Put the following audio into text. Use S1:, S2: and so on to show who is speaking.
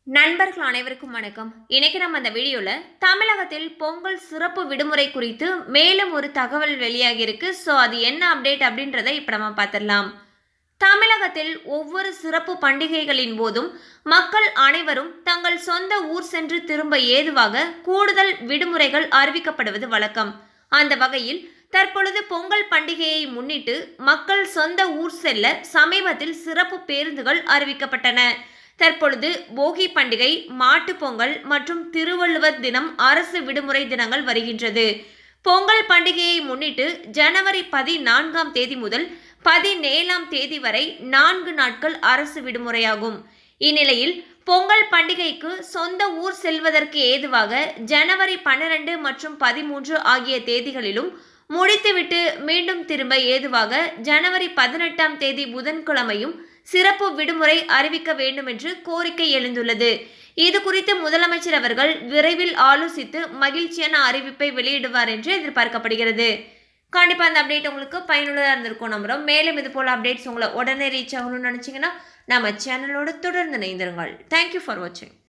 S1: நண்பர்கள் அனைவருக்கும் வணக்கம் இன்னைக்கு நம்ம அந்த வீடியோல தமிழகத்தில் பொங்கல் சிறப்பு விடுமுறை குறித்து மேலும் ஒரு தகவல் வெளியாகி இருக்கு ஸோ அது என்ன அப்டேட் அப்படின்றத இப்போ நம்ம பார்த்துடலாம் தமிழகத்தில் ஒவ்வொரு சிறப்பு பண்டிகைகளின் போதும் மக்கள் அனைவரும் தங்கள் சொந்த ஊர் சென்று திரும்ப ஏதுவாக கூடுதல் விடுமுறைகள் அறிவிக்கப்படுவது வழக்கம் அந்த வகையில் தற்பொழுது பொங்கல் பண்டிகையை முன்னிட்டு மக்கள் சொந்த ஊர் செல்ல சமீபத்தில் சிறப்பு பேருந்துகள் அறிவிக்கப்பட்டன தற்பொழுது போகி பண்டிகை மாட்டுப் பொங்கல் மற்றும் திருவள்ளுவர் தினம் அரசு விடுமுறை தினங்கள் வருகின்றது பொங்கல் பண்டிகையை முன்னிட்டு ஜனவரி பதினான்காம் தேதி முதல் பதினேழாம் தேதி வரை நான்கு நாட்கள் அரசு விடுமுறையாகும் இந்நிலையில் பொங்கல் பண்டிகைக்கு சொந்த ஊர் செல்வதற்கு ஏதுவாக ஜனவரி பன்னிரண்டு மற்றும் பதிமூன்று ஆகிய தேதிகளிலும் முடித்துவிட்டு மீண்டும் திரும்ப ஏதுவாக ஜனவரி பதினெட்டாம் தேதி புதன்கிழமையும் சிறப்பு விடுமுறை அறிவிக்க வேண்டும் என்று கோரிக்கை எழுந்துள்ளது இது குறித்து முதலமைச்சர் அவர்கள் விரைவில் ஆலோசித்து மகிழ்ச்சியான அறிவிப்பை வெளியிடுவார் என்று எதிர்பார்க்கப்படுகிறது கண்டிப்பாக அந்த அப்டேட் உங்களுக்கு பயனுள்ளதாக இருந்திருக்கும் நம்புகிறோம் மேலும் இது போல் அப்டேட்ஸ் உங்களை உடனே ரீச் ஆகணும்னு நினச்சிங்கன்னா நம்ம சேனலோடு தொடர்ந்து இணைந்திருங்கள் தேங்க்யூ ஃபார் வாட்சிங்